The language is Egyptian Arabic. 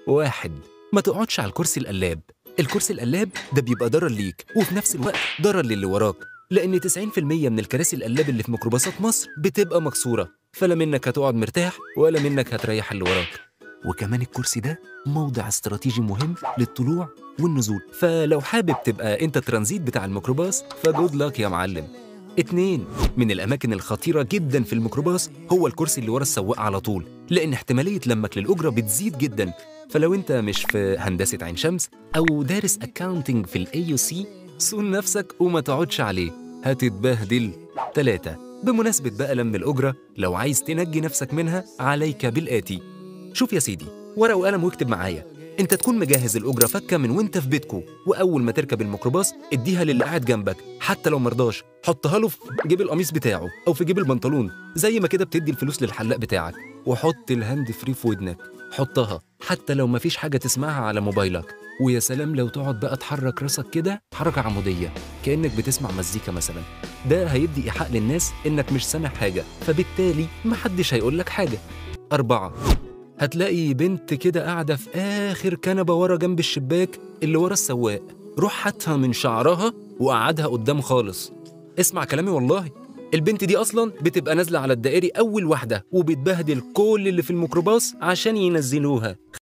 واحد ما تقعدش على الكرسي القلاب الكرسي القلاب ده بيبقى ضرر ليك وفي نفس الوقت ضرر للي وراك لأن 90% من الكراسي القلاب اللي في ميكروباصات مصر بتبقى مكسورة فلا منك هتقعد مرتاح ولا منك هتريح اللي وراك وكمان الكرسي ده موضع استراتيجي مهم للطلوع والنزول فلو حابب تبقى انت الترانزيت بتاع الميكروباص فجود لك يا معلم اتنين من الأماكن الخطيرة جدا في الميكروباص هو الكرسي اللي ورا السواق على طول لأن احتمالية لمك للأجرة بتزيد جدا فلو انت مش في هندسة عين شمس أو دارس أكاونتنج في الاي سي صون نفسك وما تقعدش عليه هتتبهدل تلاتة بمناسبة بقى لم الأجرة لو عايز تنجي نفسك منها عليك بالآتي شوف يا سيدي ورقة وقلم واكتب معايا انت تكون مجهز الأجرة فكة من وانت في بيتكو وأول ما تركب الميكروباص اديها للي قاعد جنبك حتى لو مرضاش حطها له في جيب القميص بتاعه أو في جيب البنطلون زي ما كده بتدي الفلوس للحلاق بتاعك وحط الهاند فري في ودنك حطها حتى لو مفيش حاجة تسمعها على موبايلك ويا سلام لو تقعد بقى تحرك راسك كده حركة عمودية كأنك بتسمع مزيكا مثلا ده هيدي إيحاء للناس إنك مش سامع حاجة فبالتالي محدش هيقولك حاجة أربعة هتلاقي بنت كده قاعدة في آخر كنبة ورا جنب الشباك اللي ورا السواق روح هاتها من شعرها وقعدها قدام خالص اسمع كلامي والله البنت دي أصلا بتبقى نازلة على الدائري أول واحدة وبتبهدل كل اللي في الميكروباص عشان ينزلوها